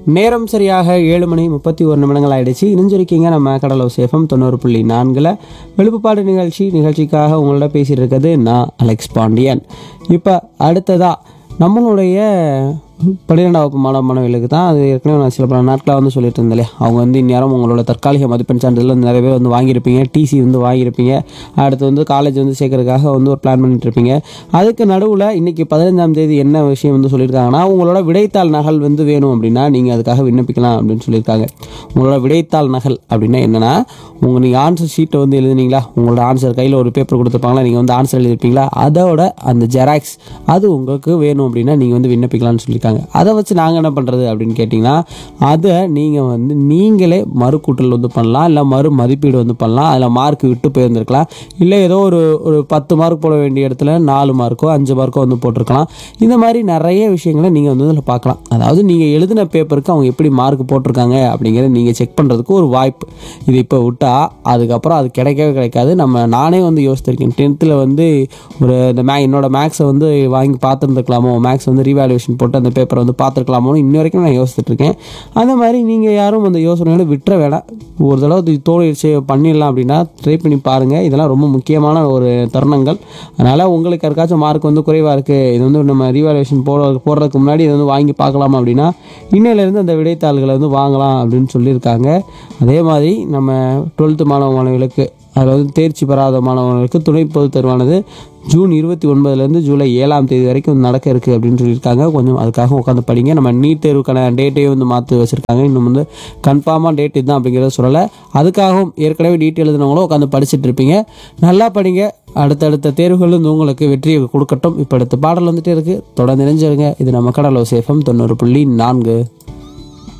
நேரம் சரியாக ஏழு மணி முப்பத்தி ஒரு நிமிடங்கள் ஆயிடுச்சு இணைஞ்சிருக்கீங்க நம்ம கடலூர் சேஃபம் தொண்ணூறு புள்ளி நான்கில் வெளுப்புப்பாடு நிகழ்ச்சி நிகழ்ச்சிக்காக உங்களோட பேசிட்டு இருக்கிறது நான் அலெக்ஸ் பாண்டியன் இப்போ அடுத்ததா நம்மளுடைய பன்னிரெண்டாம் வகுப்பு மாணவ மாணவிகளுக்கு தான் அது ஏற்கனவே நான் சில பல நாட்களாக வந்து சொல்லிட்டு இருந்தேன் இல்லையா அவங்க வந்து இந்நேரம் உங்களோட தற்காலிக மதிப்பெண் சான்றிதழ் வந்து நிறைய பேர் வந்து வாங்கியிருப்பீங்க டிசி வந்து வாங்கியிருப்பீங்க அடுத்து வந்து காலேஜ் வந்து சேர்க்கறதுக்காக வந்து ஒரு பிளான் பண்ணிட்டு இருப்பீங்க அதுக்கு நடுவில் இன்னைக்கு பதினஞ்சாம் தேதி என்ன விஷயம் வந்து சொல்லியிருக்காங்கன்னா உங்களோட விடைத்தாள் நகல் வந்து வேணும் அப்படின்னா நீங்கள் அதுக்காக விண்ணப்பிக்கலாம் அப்படின்னு சொல்லியிருக்காங்க உங்களோட விடைத்தாள் நகல் அப்படின்னா என்னன்னா உங்கள் நீங்கள் ஆன்சர் ஷீட்டை வந்து எழுதுனீங்களா உங்களோட ஆன்சர் கையில் ஒரு பேப்பர் கொடுத்துருப்பாங்களா நீங்கள் வந்து ஆன்சர் எழுதிருப்பீங்களா அதோட அந்த ஜெராக்ஸ் அது உங்களுக்கு வேணும் அப்படின்னா நீங்கள் வந்து விண்ணப்பிக்கலாம்னு சொல்லியிருக்காங்க அதை வச்சு நாங்கள் என்ன பண்ணுறது அப்படின்னு கேட்டிங்கன்னா அதை நீங்கள் வந்து நீங்களே மறுக்கூட்டல் வந்து பண்ணலாம் இல்லை மறு மதிப்பீடு வந்து பண்ணலாம் அதில் மார்க் விட்டு போயிருந்துருக்கலாம் இல்லை ஏதோ ஒரு ஒரு பத்து மார்க் போட வேண்டிய இடத்துல நாலு மார்க்கோ அஞ்சு மார்க்கோ வந்து போட்டிருக்கலாம் இந்த மாதிரி நிறைய விஷயங்களை நீங்கள் வந்து இதில் பார்க்கலாம் அதாவது நீங்கள் எழுதின பேப்பருக்கு அவங்க எப்படி மார்க் போட்டிருக்காங்க அப்படிங்கிறத நீங்கள் செக் பண்ணுறதுக்கு ஒரு வாய்ப்பு இது இப்போ விட்டால் அதுக்கப்புறம் அது கிடைக்கவே கிடைக்காது நம்ம நானே வந்து யோசிச்சிருக்கேன் டென்த்தில் வந்து ஒரு இந்த மே என்னோட மேக்ஸை வந்து வாங்கி பார்த்துருந்துருக்கலாமோ மேக்ஸ் வந்து ரீவேல்யூஷன் போட்டு அந்த பேப்பரை வந்து பார்த்துருக்கலாமோன்னு இன்ன வரைக்கும் நான் யோசிச்சுட்டு இருக்கேன் அந்த மாதிரி நீங்கள் யாரும் அந்த யோசனைகளை விட்டுற வேணாம் ஒரு தடவை இது தோணிடுச்சு பண்ணிடலாம் அப்படின்னா ட்ரை பண்ணி பாருங்கள் இதெல்லாம் ரொம்ப முக்கியமான ஒரு தருணங்கள் அதனால் உங்களுக்கு யாருக்காச்சும் மார்க் வந்து குறைவாக இருக்குது இது வந்து நம்ம ரீவேல்யூஷன் போட போடுறதுக்கு முன்னாடி இதை வந்து வாங்கி பார்க்கலாமா அப்படின்னா இன்னையிலேருந்து அந்த விடைத்தாள்களை வந்து வாங்கலாம் அப்படின்னு சொல்லியிருக்காங்க அதே மாதிரி நம்ம டுவெல்த்து மாணவ மாணவிகளுக்கு அதில் வந்து தேர்ச்சி பெறாத மாணவர்களுக்கு துணை பொதுத் தேர்வானது ஜூன் இருபத்தி ஒன்பதுலேருந்து ஜூலை ஏழாம் தேதி வரைக்கும் நடக்க இருக்குது அப்படின்னு சொல்லியிருக்காங்க கொஞ்சம் அதுக்காக உட்காந்து படிங்க நம்ம நீட் தேர்வுக்கான டேட்டையும் வந்து மாற்றி வச்சுருக்காங்க இன்னும் வந்து கன்ஃபார்மாக டேட் இதுதான் அப்படிங்கிறத சொல்லலை அதுக்காகவும் ஏற்கனவே நீட் எழுதினவங்களும் உட்காந்து படிச்சுட்டு இருப்பீங்க நல்லா படிங்க அடுத்தடுத்த தேர்வுகள் வந்து உங்களுக்கு வெற்றியை கொடுக்கட்டும் இப்போ அடுத்த பாடல் வந்துட்டே இருக்குது தொடர்ந்து நினைஞ்சிருங்க இது நம்ம கடலோ சேஃபம் தொண்ணூறு புள்ளி நான்கு